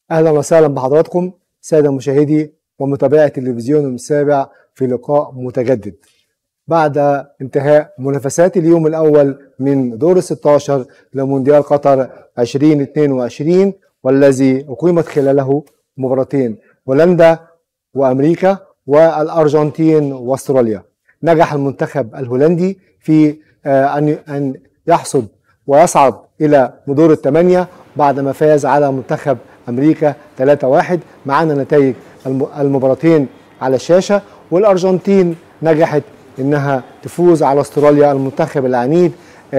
اهلا وسهلا بحضراتكم ساده مشاهدي ومتابعي التلفزيون السابع في لقاء متجدد بعد انتهاء منافسات اليوم الاول من دور ال 16 لمونديال قطر 2022 والذي اقيمت خلاله مباراتين هولندا وامريكا والارجنتين واستراليا نجح المنتخب الهولندي في ان ان يحصد ويصعد الى دور الثمانيه بعدما فاز على منتخب امريكا 3-1 معانا نتائج المباراتين على الشاشه والارجنتين نجحت انها تفوز على استراليا المنتخب العنيد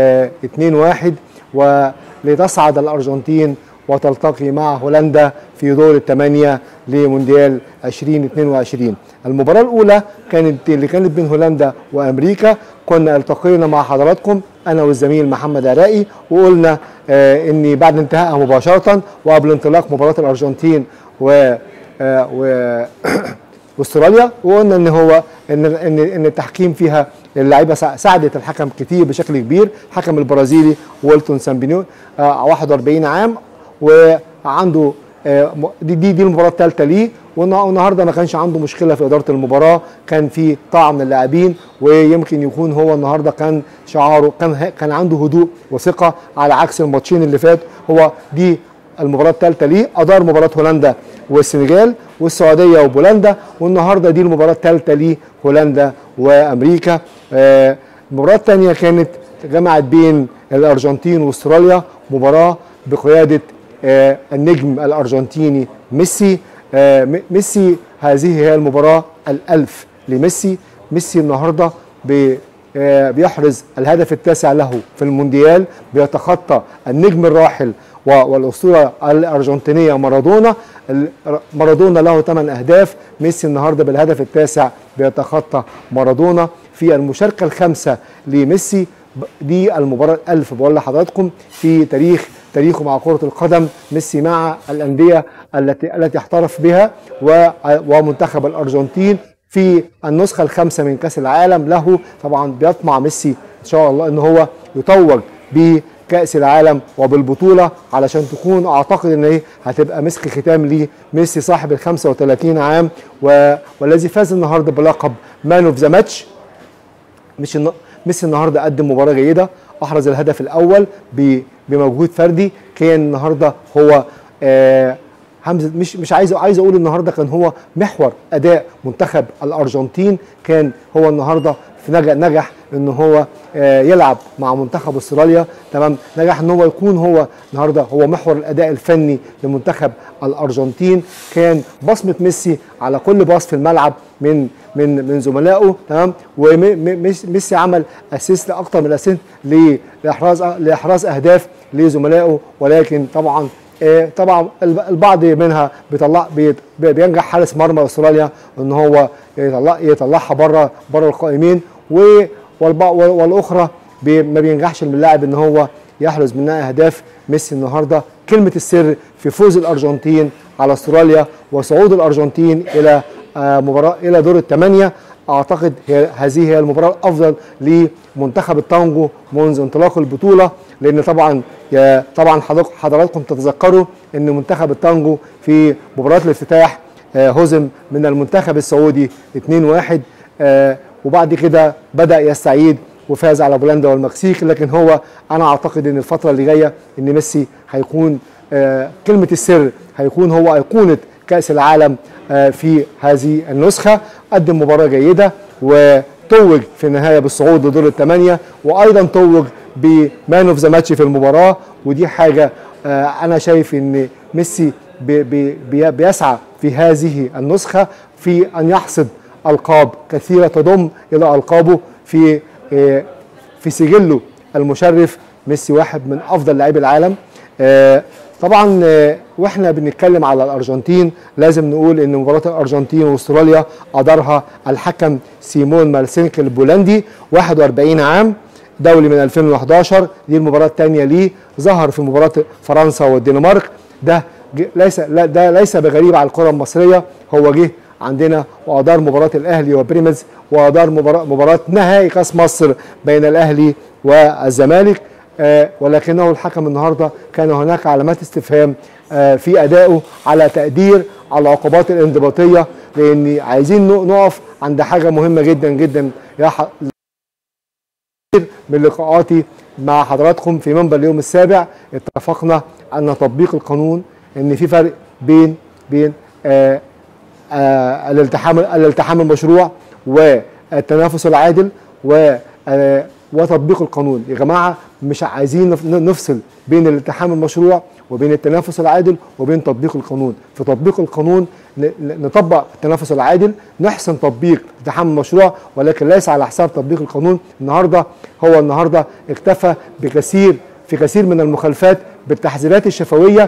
2-1 ولتصعد الارجنتين وتلتقي مع هولندا في دور الثمانيه لمونديال 2022 المباراه الاولى كانت اللي كانت بين هولندا وامريكا كنا التقينا مع حضراتكم انا والزميل محمد عراقي وقلنا آه ان بعد انتهائها مباشره وقبل انطلاق مباراه الارجنتين و آه و واستراليا وقلنا ان هو ان ان ان التحكيم فيها اللعيبه ساعدت الحكم كتير بشكل كبير الحكم البرازيلي والتون سامبينيو آه 41 عام وعنده دي دي, دي المباراه الثالثه ليه والنهارده ما كانش عنده مشكله في اداره المباراه كان في طاعه من اللاعبين ويمكن يكون هو النهارده كان شعاره كان كان عنده هدوء وثقه على عكس الماتشين اللي فات هو دي المباراه الثالثه ليه ادار مباراه هولندا والسنغال والسعوديه وبولندا والنهارده دي المباراه الثالثه ليه هولندا وامريكا آه المباراه الثانيه كانت جمعت بين الارجنتين واستراليا مباراه بقياده آه النجم الارجنتيني ميسي آه ميسي هذه هي المباراه الالف لميسي ميسي النهارده بي آه بيحرز الهدف التاسع له في المونديال بيتخطى النجم الراحل والاسطوره الارجنتينيه مارادونا مارادونا له 8 اهداف ميسي النهارده بالهدف التاسع بيتخطى مارادونا في المشاركه الخامسه لميسي دي المباراه الألف بقول لحضراتكم في تاريخ تاريخه مع كرة القدم ميسي مع الأندية التي التي احترف بها ومنتخب الأرجنتين في النسخة الخامسة من كأس العالم له طبعا بيطمع ميسي إن شاء الله إن هو يتوج بكأس العالم وبالبطولة علشان تكون أعتقد إن إيه هتبقى مسك ختام ليه ميسي صاحب ال 35 عام والذي فاز النهارده بلقب مان اوف ذا ماتش مش ميسي النهارده قدم مباراه جيده احرز الهدف الاول بمجهود فردي كان النهارده هو آه حمزه مش مش عايز عايز اقول النهارده كان هو محور اداء منتخب الارجنتين كان هو النهارده في نجح نجح ان هو آه يلعب مع منتخب استراليا تمام نجح ان هو يكون هو النهارده هو محور الاداء الفني لمنتخب الارجنتين كان بصمه ميسي على كل باص في الملعب من من من زملائه تمام وميسي عمل اسيست اكتر من اسيست لاحراز لاحراز اهداف لزملائه ولكن طبعا آه طبعا البعض منها بيطلع بينجح حارس مرمى استراليا ان هو يطلع يطلعها بره بره القائمين والاخرى ما بينجحش اللاعب ان هو يحرز منها اهداف ميسي النهارده كلمه السر في فوز الارجنتين على استراليا وصعود الارجنتين الى آه مباراه الى دور الثمانيه اعتقد هي هذه هي المباراه الافضل لمنتخب التانجو منذ انطلاق البطوله لان طبعا طبعا حضراتكم تتذكروا ان منتخب التانجو في مباراه الافتتاح آه هزم من المنتخب السعودي 2-1 آه وبعد كده بدا يستعيد وفاز على بولندا والمكسيك لكن هو انا اعتقد ان الفتره اللي جايه ان ميسي هيكون آه كلمه السر هيكون هو ايقونه كاس العالم آه في هذه النسخه قدم مباراه جيده وتوج في النهايه بالصعود لدور الثمانيه وايضا توج بمان اوف ذا ماتش في المباراه ودي حاجه آه انا شايف ان ميسي بي بي بيسعى في هذه النسخه في ان يحصد القاب كثيره تضم الى القابه في في سجله المشرف ميسي واحد من افضل لاعبي العالم طبعا واحنا بنتكلم على الارجنتين لازم نقول ان مباراه الارجنتين واستراليا ادارها الحكم سيمون مارسينك البولندي 41 عام دولي من 2011 دي المباراه الثانيه ليه ظهر في مباراه فرنسا والدنمارك ده ليس لا ده ليس بغريب على الكره المصريه هو جه عندنا وادار مباراه الاهلي وبيراميدز وادار مباراه مباراه نهائي كاس مصر بين الاهلي والزمالك آه، ولكنه الحكم النهارده كان هناك علامات استفهام آه، في ادائه على تقدير على العقوبات الانضباطيه لان عايزين نقف عند حاجه مهمه جدا جدا يا ح- من لقاءاتي مع حضراتكم في منبر اليوم السابع اتفقنا ان تطبيق القانون ان في فرق بين بين آه آه الالتحام الالتحام المشروع والتنافس العادل و آه وتطبيق القانون يا جماعه مش عايزين نف- نفصل بين الالتحام المشروع وبين التنافس العادل وبين تطبيق القانون في تطبيق القانون ن- ن- نطبق التنافس العادل نحسن تطبيق الالتحام المشروع ولكن ليس على حساب تطبيق القانون النهارده هو النهارده اكتفى بكثير في كثير من المخالفات بالتحذيرات الشفويه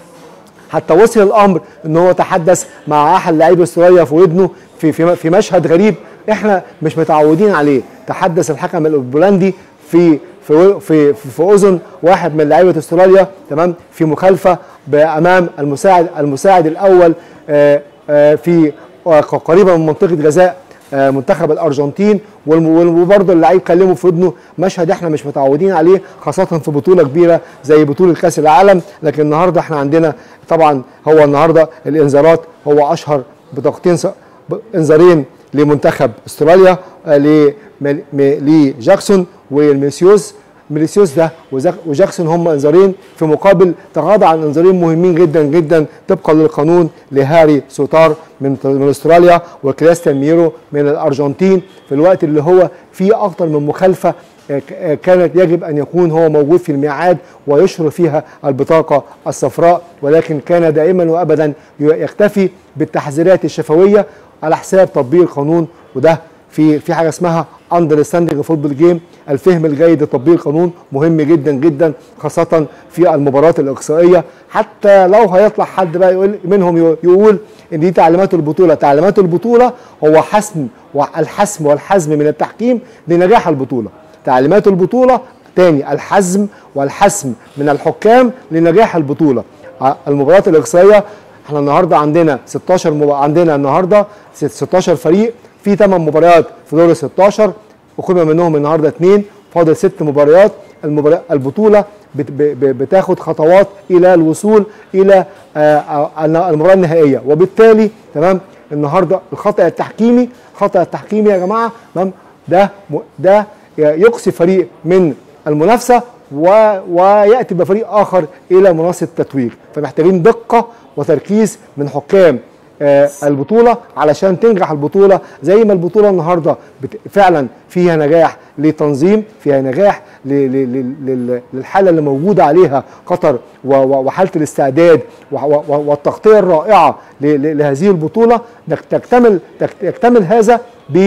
حتى وصل الامر ان هو تحدث مع احد لاعبي استراليا في ودنه في في في مشهد غريب احنا مش متعودين عليه تحدث الحكم البولندي في في في في, في اذن واحد من لاعيبه استراليا تمام في مخالفه امام المساعد المساعد الاول آه، آه، في آه، قريبا من منطقه جزاء آه، منتخب الارجنتين والم- والم- وبرضه اللعيب كلمه في ودنه مشهد احنا مش متعودين عليه خاصه في بطوله كبيره زي بطوله كاس العالم لكن النهارده احنا عندنا طبعا هو النهارده الانذارات هو اشهر بطاقتين س- ب- انذارين لمنتخب استراليا آه، ل- م- م- لجاكسون والميسيوس ميليسيوس ده وزاك- وجاكسون هم انذارين في مقابل تغاضى عن انذارين مهمين جدا جدا طبقا للقانون لهاري سوتار من من استراليا وكريستيان ميرو من الارجنتين في الوقت اللي هو فيه اكتر من مخالفه آه، ك- آه، كانت يجب ان يكون هو موجود في الميعاد ويشهر فيها البطاقه الصفراء ولكن كان دائما وابدا ي- يكتفي بالتحذيرات الشفويه على حساب تطبيق القانون وده في في حاجه اسمها اندرستاندنج فوتبول جيم الفهم الجيد لتطبيق القانون مهم جدا جدا خاصه في المباريات الاقصائيه حتى لو هيطلع حد بقى يقول منهم يقول ان دي تعليمات البطوله تعليمات البطوله هو حسم والحسم والحزم من التحكيم لنجاح البطوله تعليمات البطوله تاني الحزم والحسم من الحكام لنجاح البطوله ع- المباريات الاقصائيه احنا النهارده عندنا 16 مب... عندنا النهارده 16 فريق في 8 مباريات في دور ال 16 أقيم منهم النهارده اثنين فاضل ست مباريات المبارا... البطوله بت... ب... ب... بتاخد خطوات الى الوصول الى آه، آه، المباراه النهائيه وبالتالي تمام النهارده الخطا التحكيمي الخطا التحكيمي يا جماعه تمام ده م... ده يقصي فريق من المنافسه و... وياتي بفريق اخر الى منصه التتويج فمحتاجين دقه وتركيز من حكام آه، البطوله علشان تنجح البطوله زي ما البطوله النهارده بت- فعلا فيها نجاح لتنظيم فيها نجاح ل- ل- ل- لل- للحاله اللي موجوده عليها قطر و- و- وحاله الاستعداد و- و- والتغطيه الرائعه ل- ل- لهذه البطوله نك- تكتمل تك- يكتمل هذا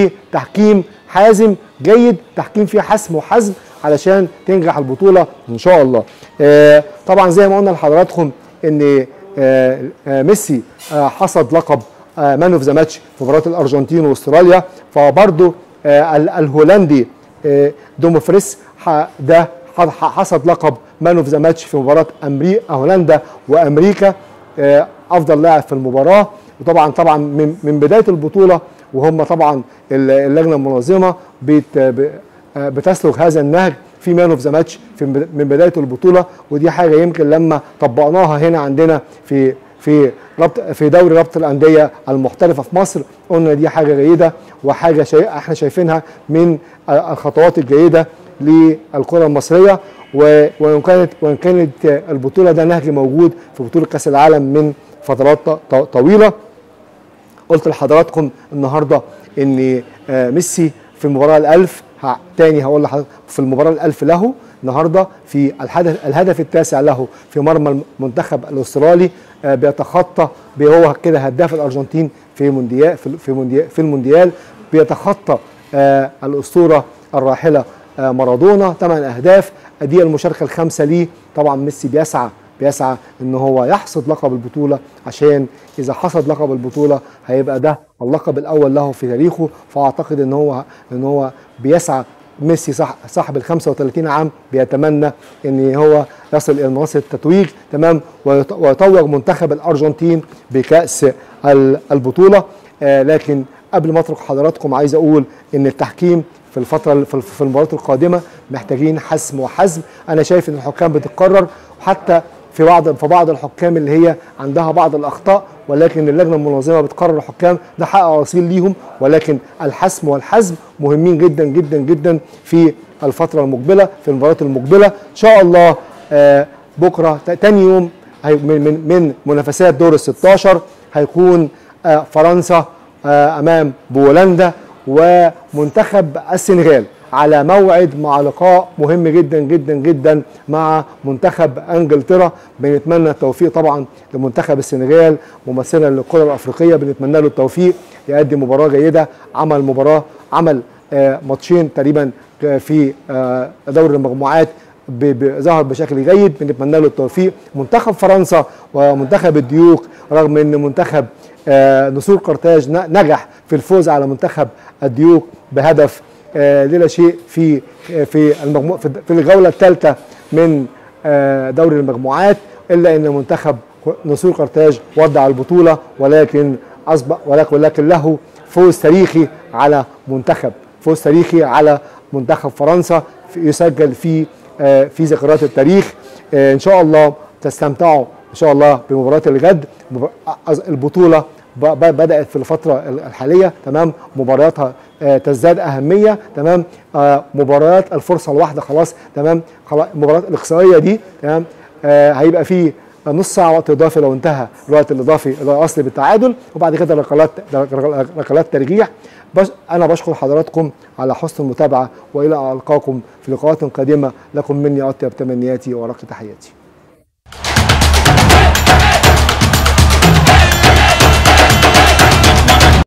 بتحكيم حازم جيد تحكيم فيه حسم وحزم علشان تنجح البطوله ان شاء الله آه، طبعا زي ما قلنا لحضراتكم ان آه، آه، ميسي آه، حصد لقب مان اوف ذا ماتش في مباراه الارجنتين واستراليا فبرضه آه، ال- الهولندي آه، دوموفريس ح- ده ح- ح- حصد لقب مان اوف ذا ماتش في مباراه امريكا هولندا وامريكا آه، افضل لاعب في المباراه وطبعا طبعا من من بدايه البطوله وهم طبعا ال- اللجنه المنظمه بت ب- آه، بتسلك هذا النهج في مان اوف ذا ماتش في من من بدايه البطوله ودي حاجه يمكن لما طبقناها هنا عندنا في في ربط في دوري رابطه الانديه المحترفه في مصر قلنا دي حاجه جيده وحاجه شيء احنا شايفينها من آه، الخطوات الجيده للكره المصريه و- وان كانت وان كانت البطوله ده نهج موجود في بطوله كاس العالم من فترات ط- ط- طويله قلت لحضراتكم النهارده ان آه، ميسي في المباراه الألف ه- تاني هقول لحضرتك في المباراه الألف له النهارده في الهدف الهدف التاسع له في مرمى المنتخب الاسترالي آه، بيتخطى بي- هو كده هداف الارجنتين في مونديال في في مونديال في المونديال بيتخطى آه، الاسطوره الراحله آه، مارادونا ثمان اهداف دي المشاركه الخامسه ليه طبعا ميسي بيسعى بيسعى ان هو يحصد لقب البطوله عشان اذا حصد لقب البطوله هيبقى ده اللقب الاول له في تاريخه فاعتقد ان هو ان هو بيسعى ميسي صح صاحب ال 35 عام بيتمنى ان هو يصل الى منصه التتويج تمام ويت- ويتوج منتخب الارجنتين بكاس ال- البطوله آه لكن قبل ما اترك حضراتكم عايز اقول ان التحكيم في الفتره في في المباريات القادمه محتاجين حسم وحزم انا شايف ان الحكام بتتكرر وحتى في بعض في بعض الحكام اللي هي عندها بعض الاخطاء ولكن اللجنه المنظمه بتقرر الحكام ده حق اصيل ليهم ولكن الحسم والحزم مهمين جدا جدا جدا في الفتره المقبله في المباريات المقبله ان شاء الله آه، بكره ت- تاني يوم هي- من من من منافسات دور ال 16 هيكون آه، فرنسا آه، امام بولندا ومنتخب السنغال على موعد مع لقاء مهم جدا جدا جدا مع منتخب انجلترا بنتمنى التوفيق طبعا لمنتخب السنغال ممثلا للكره الافريقيه بنتمنى له التوفيق يقدم مباراه جيده عمل مباراه عمل آه، ماتشين تقريبا آه، في آه، دوري المجموعات ب- ب- ظهر بشكل جيد بنتمنى له التوفيق منتخب فرنسا ومنتخب الديوك رغم ان منتخب آه، نسور قرطاج ن- نجح في الفوز على منتخب الديوك بهدف آه، لا شيء في آه، في المجموع في في الجوله الثالثه من آه، دوري المجموعات الا ان منتخب نسور قرطاج ودع البطوله ولكن اصبح ولكن ولكن له فوز تاريخي على منتخب فوز تاريخي على منتخب فرنسا في- يسجل في آه، في ذكريات التاريخ آه، ان شاء الله تستمتعوا ان شاء الله بمباراه الغد مب- أز- البطوله ب- ب- بدات في الفتره الحاليه تمام مبارياتها آه، تزداد اهميه تمام آه، مباريات الفرصه الواحده خلاص تمام خلاص المباريات الاقصائيه دي تمام آه، هيبقى فيه نص ساعه وقت اضافي لو انتهى الوقت الاضافي الاصلي بالتعادل وبعد كده ركلات ركلات ترجيح بس انا بشكر حضراتكم على حسن المتابعه والى القاكم في لقاءات قادمه لكم مني اطيب تمنياتي ورق تحياتي